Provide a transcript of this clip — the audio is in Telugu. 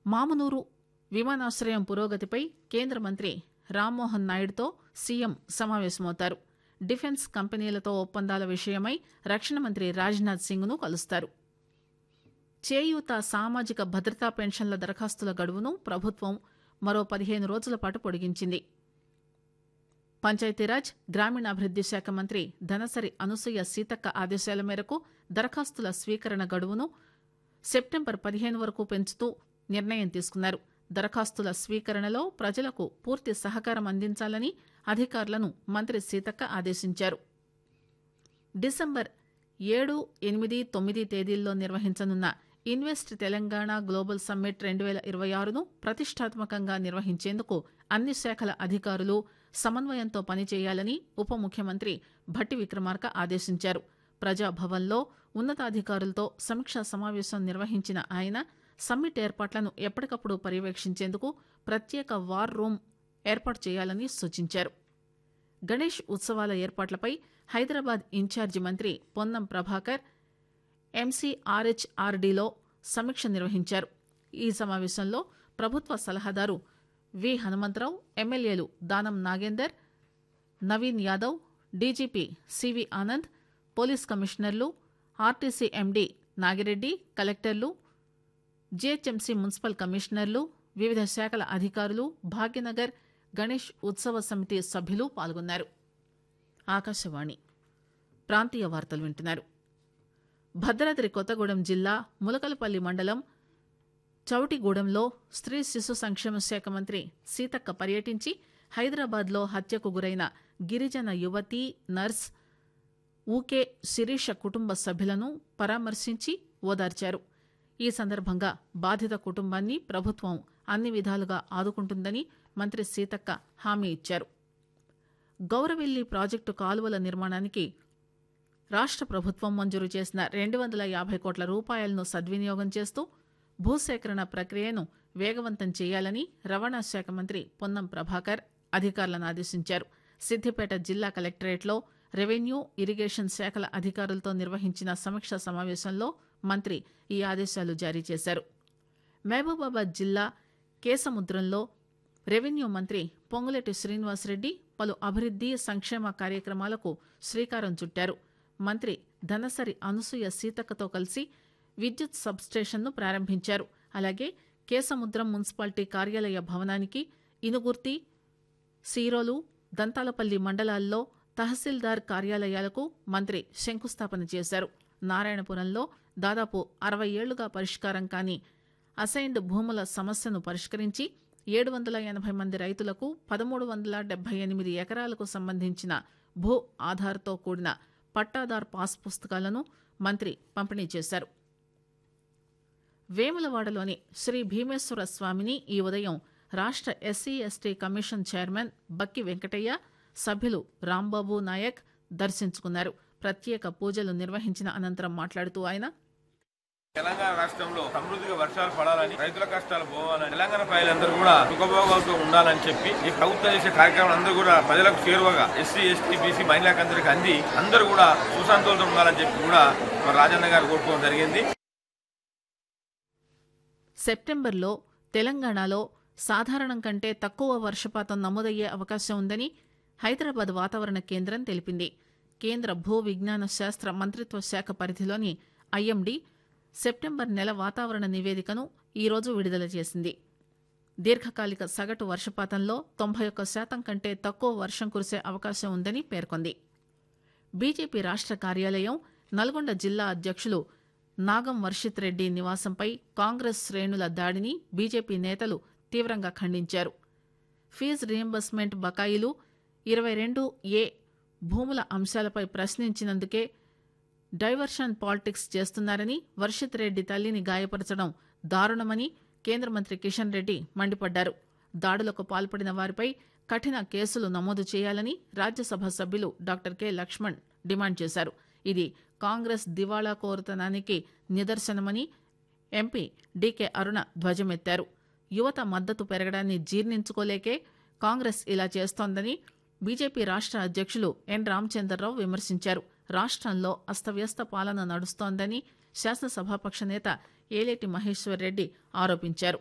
మామునూరు విమానాశ్రయం పురోగతిపై కేంద్ర మంత్రి రామ్మోహన్ నాయుడుతో సీఎం సమావేశమవుతారు డిఫెన్స్ కంపెనీలతో ఒప్పందాల విషయమై రక్షణ మంత్రి రాజ్నాథ్ సింగ్ ను కలుస్తారు చేయూత సామాజిక భద్రతా పెన్షన్ల దరఖాస్తుల గడువును ప్రభుత్వం మరో పదిహేను రోజుల పాటు పొడిగించింది పంచాయతీరాజ్ గ్రామీణాభివృద్ది శాఖ మంత్రి ధనసరి అనసూయ సీతక్క ఆదేశాల మేరకు దరఖాస్తుల స్వీకరణ గడువును సెప్టెంబర్ పదిహేను వరకు పెంచుతూ నిర్ణయం తీసుకున్నారు దరఖాస్తుల స్వీకరణలో ప్రజలకు పూర్తి సహకారం అందించాలని అధికారులను మంత్రి సీతక్క ఆదేశించారు డిసెంబర్ ఏడు ఎనిమిది తొమ్మిది తేదీల్లో నిర్వహించనున్న ఇన్వెస్ట్ తెలంగాణ గ్లోబల్ సమ్మిట్ రెండు వేల ఇరవై ఆరును ప్రతిష్టాత్మకంగా నిర్వహించేందుకు అన్ని శాఖల అధికారులు సమన్వయంతో పనిచేయాలని ఉప ముఖ్యమంత్రి భట్టి విక్రమార్క ఆదేశించారు ప్రజాభవన్లో ఉన్నతాధికారులతో సమీక్షా సమావేశం నిర్వహించిన ఆయన సమ్మిట్ ఏర్పాట్లను ఎప్పటికప్పుడు పర్యవేక్షించేందుకు ప్రత్యేక వార్ రూమ్ ఏర్పాటు చేయాలని సూచించారు గణేష్ ఉత్సవాల ఏర్పాట్లపై హైదరాబాద్ ఇన్ఛార్జి మంత్రి పొన్నం ప్రభాకర్ ఎంసీఆర్హెచ్ఆర్డీలో సమీక్ష నిర్వహించారు ఈ సమావేశంలో ప్రభుత్వ సలహాదారు వి Hanumantha Rao Danam Nagender Naveen Yadav DGP CV Anand police కమిషనర్లు ఆర్టీసీ ఎండీ నాగిరెడ్డి కలెక్టర్లు జీహెచ్ఎంసీ మున్సిపల్ కమిషనర్లు వివిధ శాఖల అధికారులు భాగ్యనగర్ గణేష్ ఉత్సవ సమితి సభ్యులు పాల్గొన్నారు ఆకాశవాణి ప్రాంతీయ వార్తలు వింటున్నారు భద్రాద్రి కొత్తగూడెం జిల్లా ములకలపల్లి మండలం చౌటిగూడెంలో స్త్రీ శిశు సంక్షేమ శాఖ మంత్రి సీతక్క పర్యటించి హైదరాబాద్లో హత్యకు గురైన గిరిజన యువతి నర్స్ ఊకే శిరీష కుటుంబ సభ్యులను పరామర్శించి ఓదార్చారు ఈ సందర్భంగా బాధిత కుటుంబాన్ని ప్రభుత్వం అన్ని విధాలుగా ఆదుకుంటుందని మంత్రి సీతక్క హామీ ఇచ్చారు గౌరవెల్లి ప్రాజెక్టు కాలువల నిర్మాణానికి రాష్ట్ర ప్రభుత్వం మంజూరు చేసిన రెండు వందల యాభై కోట్ల రూపాయలను సద్వినియోగం చేస్తూ భూసేకరణ ప్రక్రియను వేగవంతం చేయాలని రవాణా శాఖ మంత్రి పొన్నం ప్రభాకర్ అధికారులను ఆదేశించారు సిద్దిపేట జిల్లా కలెక్టరేట్లో రెవెన్యూ ఇరిగేషన్ శాఖల అధికారులతో నిర్వహించిన సమీక్షా సమావేశంలో మంత్రి ఈ ఆదేశాలు జారీ చేశారు మహబూబాబాద్ జిల్లా కేసముద్రంలో రెవెన్యూ మంత్రి పొంగులేటి శ్రీనివాసరెడ్డి పలు అభివృద్ది సంక్షేమ కార్యక్రమాలకు శ్రీకారం చుట్టారు మంత్రి ధనసరి అనసూయ సీతక్కతో కలిసి విద్యుత్ సబ్స్టేషన్ను ప్రారంభించారు అలాగే కేసముద్రం మున్సిపాలిటీ కార్యాలయ భవనానికి ఇనుగుర్తి సీరోలు దంతాలపల్లి మండలాల్లో తహసీల్దార్ కార్యాలయాలకు మంత్రి శంకుస్థాపన చేశారు నారాయణపురంలో దాదాపు అరవై ఏళ్లుగా పరిష్కారం కాని అసైన్డ్ భూముల సమస్యను పరిష్కరించి ఏడు వందల ఎనభై మంది రైతులకు పదమూడు వందల డెబ్బై ఎనిమిది ఎకరాలకు సంబంధించిన భూ ఆధార్తో కూడిన పట్టాదార్ పాస్ పుస్తకాలను మంత్రి పంపిణీ చేశారు వేములవాడలోని శ్రీ భీమేశ్వర స్వామిని ఈ ఉదయం రాష్ట్ర SC ST commission chairman Bakki Venkataiah సభ్యులు రాంబాబు నాయక్ దర్శించుకున్నారు ప్రత్యేక పూజలు నిర్వహించిన అనంతరం మాట్లాడుతూ ఆయన తెలంగాణ రాష్ట్రంలో సమృద్ధిగా వర్షాలు పడాలని రైతుల కష్టాలు పోవాలని తెలంగాణ ప్రజలందరూ కూడా సుఖభోగాలతో ఉండాలని చెప్పి ఈ ప్రభుత్వం చేసే కార్యక్రమం అందరూ కూడా ప్రజలకు చేరువగా ఎస్సీ ఎస్టీ బీసీ మహిళలకు అందరికీ అంది అందరూ కూడా సుశాంతులతో ఉండాలని చెప్పి కూడా మరి రాజన్న గారు కోరుకోవడం జరిగింది సెప్టెంబర్లో తెలంగాణలో సాధారణం కంటే తక్కువ వర్షపాతం నమోదయ్యే అవకాశం ఉందని హైదరాబాద్ వాతావరణ కేంద్రం తెలిపింది కేంద్ర భూ విజ్ఞాన శాస్త్ర మంత్రిత్వ శాఖ పరిధిలోని ఐఎండీ సెప్టెంబర్ నెల వాతావరణ నివేదికను ఈరోజు విడుదల చేసింది దీర్ఘకాలిక సగటు వర్షపాతంలో తొంభై ఒక్క శాతం కంటే తక్కువ వర్షం కురిసే అవకాశం ఉందని పేర్కొంది బీజేపీ రాష్ట్ర కార్యాలయం నల్గొండ జిల్లా అధ్యక్షులు నాగం వర్షిత్ రెడ్డి నివాసంపై కాంగ్రెస్ శ్రేణుల దాడిని బీజేపీ నేతలు తీవ్రంగా ఖండించారు ఫీజు రియంబర్స్మెంట్ బకాయిలు ఇరవై రెండు ఏ భూముల అంశాలపై ప్రశ్నించినందుకే డైవర్షన్ పాలిటిక్స్ చేస్తున్నారని వర్షిత్ రెడ్డి తల్లిని గాయపరచడం దారుణమని కేంద్ర మంత్రి కిషన్ రెడ్డి మండిపడ్డారు దాడులకు పాల్పడిన వారిపై కఠిన కేసులు నమోదు చేయాలని రాజ్యసభ సభ్యులు డాక్టర్ కె లక్ష్మణ్ డిమాండ్ చేశారు ఇది కాంగ్రెస్ దివాళా కోరుతనానికి నిదర్శనమని ఎంపీ డీకే అరుణ ధ్వజమెత్తారు యువత మద్దతు పెరగడాన్ని జీర్ణించుకోలేకే కాంగ్రెస్ ఇలా చేస్తోందని బీజేపీ రాష్ట్ర అధ్యక్షులు ఎన్ రామచంద్రరావు విమర్శించారు రాష్ట్రంలో అస్తవ్యస్త పాలన నడుస్తోందని శాసనసభాపక్ష నేత ఏలేటి మహేశ్వర్ రెడ్డి ఆరోపించారు